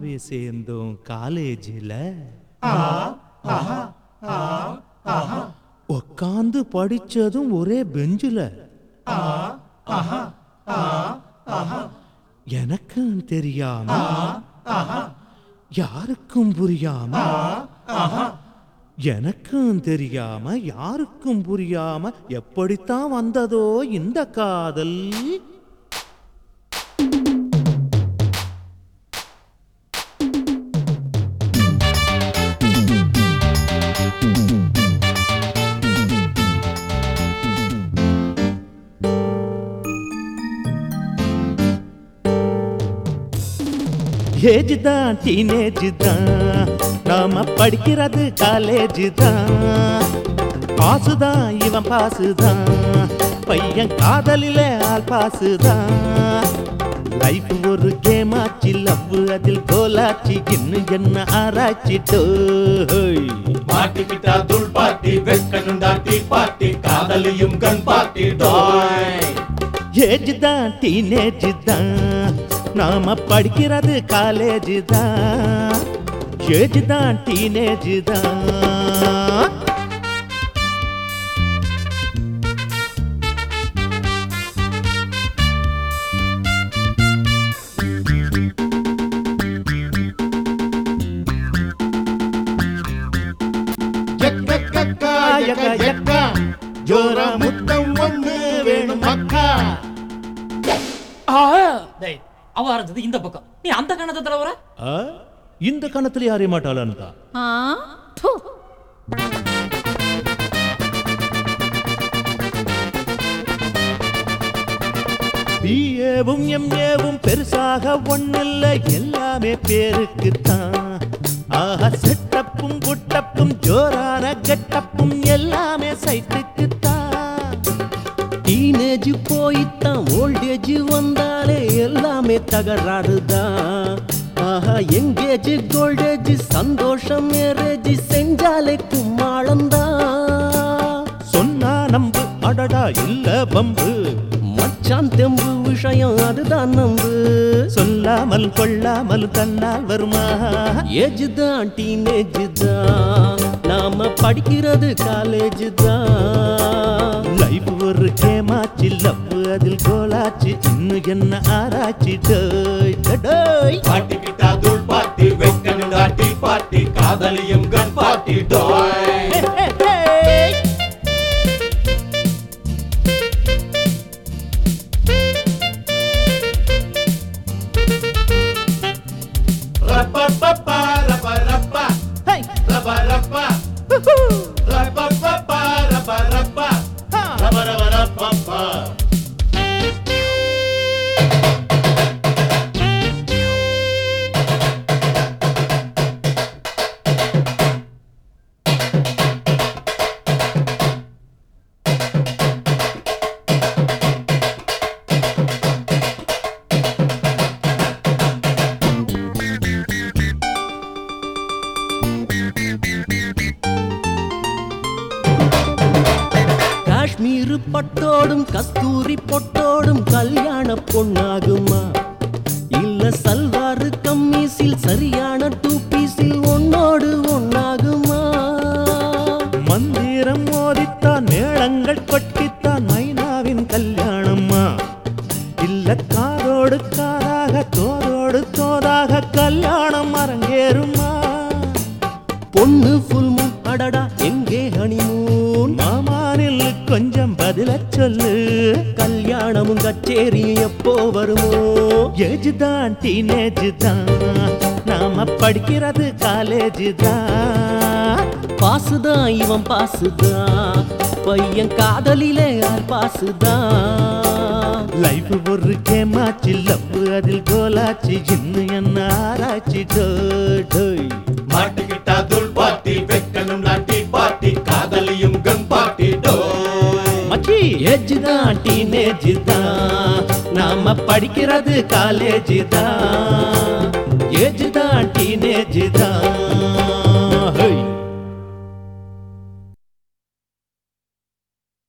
ஒன்னாவே சேர்ந்தோம் காலேஜில் உக்காந்து படிச்சதும் ஒரே பெஞ்சில் எனக்கும் தெரியாம யாருக்கும் புரியாம எனக்கும் தெரியாம யாருக்கும் புரியாம எப்படித்தான் வந்ததோ இந்த காதல் ஏஜ் தான் டீனேஜ் தான் நாம படிக்கிறது காலேஜ் தான் பாசு தான் இவன் பாசு தான் பையன் காதலில ஆள் பாசு தான் லைஃப் ஒரு கேம் ஆச்சு லவ் அதில் கோலாச்சு இன்னும் என்ன ஆராய்ச்சி டோய் மாட்டிக்கிட்டா துள் பாட்டி வெட்கணுண்டா டீ பாட்டி காதலியும் கண் பாட்டி டாய் ஏஜ் தான் டீனேஜ் தான் நாம படிக்கிறது காலேஜ் தான் ஏஜ் தான் டீனேஜ் தான் எக்கக்கக்கா, எக்க, எக்க. ஜோர முத்தம் ஒண்ணு வேணும் அக்கா ஆ, டேய், அவ இருந்தது இந்த பக்கம் நீ அந்த கணத்தை தடவுற ஆ? இந்த கணத்துல யாரையும் மாட்டாளான்னு தான் ஆ ப்பு. பிஏவும் எம்ஏவும் பெருசாக ஒண்ணில்ல எல்லாமே பேருக்குத்தான் ஆஹா செட்டப்பும் குட்டப்பும் ஜோரான கெட்டப்பும் எல்லாமே சைட்டுக்குத்தான் டீனேஜ் போயித்தான் ஓல்டேஜ் வந்தாலே எல்லாமே தகராறுதான் ஆஹா எங்கேஜ் கோல்டேஜ் சந்தோஷம் மேரேஜ் செஞ்சாலே கும்மாளம்தான் சொன்னா நம்பு அடடா இல்ல பம்பு மச்சான் தெம்பு விஷயம் அதுதான் நம்பு சொல்லாமல் கொள்ளாமல் தன்னால் வருமா ஏஜ் தான் டீனேஜ் தான் நாம படிக்கிறது காலேஜ் தான் லைஃப் ஒரு கேமாச்சு லவ் அதில் கோலாச்சு இன்னும் என்ன ஆராய்ச்சி டோய் டோய் மாட்டிக்கிட்டா துள் பாட்டி வெட்கணுண்டா டீ பாட்டி காதலியும் கண் பாட்டி டாய் ரப்பப்பப்பா, ரப்ப, ரப்ப. ரப்ப, ரப்ப. ரப்பப்பப்பா, ரப்ப, ரப்ப. ரப்ப, ரப்ப, ரப்பப்பா. காஷ்மீர் பட்டோடும் கஸ்தூரி பொட்டோடும் கல்யாண பொண்ணாகுமா இல்ல சல்வாரு கம்மீஸில் சரியான டூ பீஸில் ஒன்னோடு ஒன்னாகுமா மந்திரம் மோதித்தான் மேளங்கள் கொட்டித்தான் மைனாவின் கல்யாணம்மா இல்ல காதோடு காதாக தோதோடு தோதாக கல்யாணம் அரங்கேறுமா பொண்ணு ஃபுல் மூன் அடடா எங்கே ஹனிமூன் மாமானில் கொஞ்சம் பதில சொல்லு கல்யாணமும் கச்சேரியும் எப்போ வருமோ ஏஜ் தான் டீனேஜ் தான் நாம படிக்கிறது காலேஜ் தான் பாசுதான் இவன் பாசுதான் பையன் காதலிலே யார் பாசுதான் லைஃப் ஒரு கேமாச்சு லவ் அதில் கோலாச்சு இன்னும் என்ன ஆராய்ச்சி டோய் டோய் மாட்டிக்கிட்டா துள் பாட்டி வெட்கணும்டா டீ பாட்டி காதலியும் கண் பாட்டி டாய் மச்சி ஏஜ் தான் டீனேஜ் தான் நாம படிக்கிறது காலேஜ் தான் ஏஜ் தான் டீனேஜ் தான்